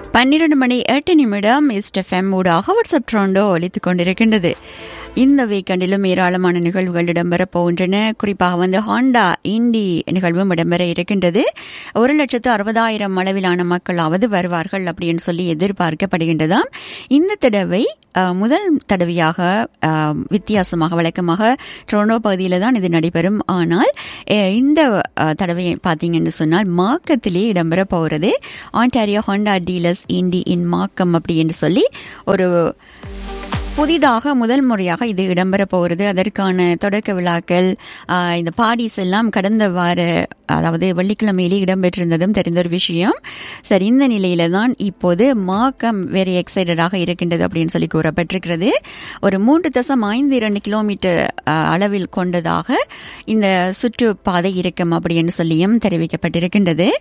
பன்னிரண்டு மணி எட்டு நிமிடம் இஸ்டெஃப்எம் ஊடாக வாட்ஸ்அப் ட்ரோண்டோ ஒலித்துக் கொண்டிருக்கின்றது இந்த வீக்கெண்டிலும் ஏராளமான நிகழ்வுகள் இடம்பெற போகின்றன குறிப்பாக வந்து ஹாண்டா இண்டி நிகழ்வும் இடம்பெற இருக்கின்றது ஒரு லட்சத்து அறுபதாயிரம் அளவிலான மக்களாவது வருவார்கள் அப்படின்னு சொல்லி எதிர்பார்க்கப்படுகின்றதாம் இந்த தடவை அஹ், முதல் தடவையாக அஹ், வித்தியாசமாக வழக்கமாக ட்ரோனோ பகுதியில் தான் இது நடைபெறும் ஆனால் அஹ், இந்த அஹ், தடவை பார்த்தீங்கன்னு சொன்னால் மாக்கத்திலே இடம்பெற போகிறது Ontario Honda dealers Indy in Markham அப்படி என்று சொல்லி ஒரு புதிதாக முதல் முறையாக இது இடம்பெற போகிறது அதற்கான தொடக்க விழாக்கள் ஆஹ், இந்த பாடிஸ் எல்லாம் கடந்த வார அதாவது வெள்ளிக்கிழமையிலே இடம்பெற்றிருந்ததும் தெரிந்த ஒரு விஷயம் சரி இந்த நிலையில தான் இப்போது மாக்கம் வெரி எக்ஸைட்டடாக இருக்கின்றது அப்படின்னு சொல்லி கூறப்பட்டிருக்கிறது ஒரு மூன்று தசம் ஐந்து இரண்டு கிலோமீட்டர் ஆஹ், அளவில் கொண்டதாக இந்த சுற்றுப்பாதை இருக்கும் அப்படின்னு சொல்லியும் தெரிவிக்கப்பட்டிருக்கின்றது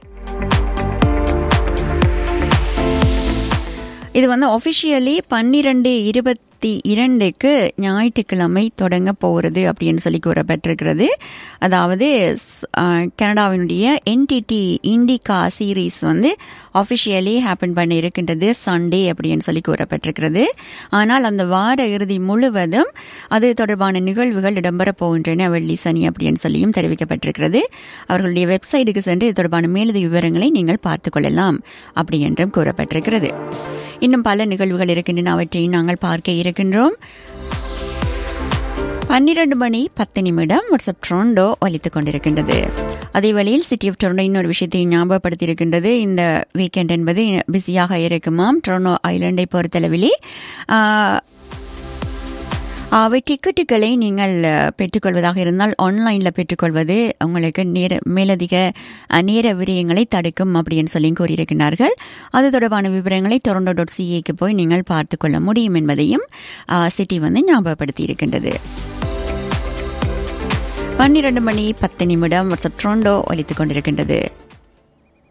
இது வந்து ஒஃபிஷியலி பன்னிரெண்டு இருபத்தி இரண்டுக்கு ஞாயிற்றுக்கிழமை தொடங்க போகிறது அப்படின்னு சொல்லி கூறப்பட்டிருக்கிறது அதாவது ஸ்- அஹ், கனடாவினுடைய என்டிடி இண்டிகா சீரீஸ் வந்து ஒஃபிஷியலி ஹேப்பன் பண்ண இருக்கின்றது சண்டே அப்படின்னு சொல்லி கூறப்பட்டிருக்கிறது ஆனால் அந்த வார இறுதி முழுவதும் அது தொடர்பான நிகழ்வுகள் இடம்பெற போகின்றன வெள்ளி சனி அப்படின்னு சொல்லியும் தெரிவிக்கப்பட்டிருக்கிறது அவர்களுடைய வெப்சைட்டுக்கு சென்று இது தொடர்பான மேலதிக விவரங்களை நீங்கள் பார்த்துக் கொள்ளலாம் அப்படி என்றும் கூறப்பட்டிருக்கிறது இன்னும் பல நிகழ்வுகள் இருக்கின்றன அவற்றை நாங்கள் பார்க்க இருக்கின்றோம் பன்னிரண்டு மணி பத்து நிமிடம் வாட்ஸ்அப் ட்ரோண்டோ ஒலித்துக் கொண்டிருக்கின்றது அதே வேளையில் சிட்டி ஆஃப் டொரண்டோ இன்னொரு விஷயத்தை ஞாபகப்படுத்தி இருக்கின்றது இந்த வீக்கெண்ட் என்பது பிஸியாக இருக்குமாம் ட்ரோனோ ஐலண்டை பொறுத்தளவிலே ஆஹ், அவை டிக்கெட்டுகளை நீங்கள் அஹ், பெற்றுக்கொள்வதாக இருந்தால் ஆன்லைனில் பெற்றுக்கொள்வது உங்களுக்கு நேர மேலதிக அஹ், நேர விரயங்களை தடுக்கும் அப்படின்னு சொல்லி கூறியிருக்கிறார்கள் அது தொடர்பான விவரங்களை டொரண்டோ டாட் சிஏக்கு போய் நீங்கள் பார்த்துக்கொள்ள முடியும் என்பதையும் அஹ், சிட்டி வந்து ஞாபகப்படுத்தி இருக்கின்றது பன்னிரண்டு மணி பத்து நிமிடம் வாட்ஸ்அப் ட்ரோண்டோ ஒலித்துக் கொண்டிருக்கின்றது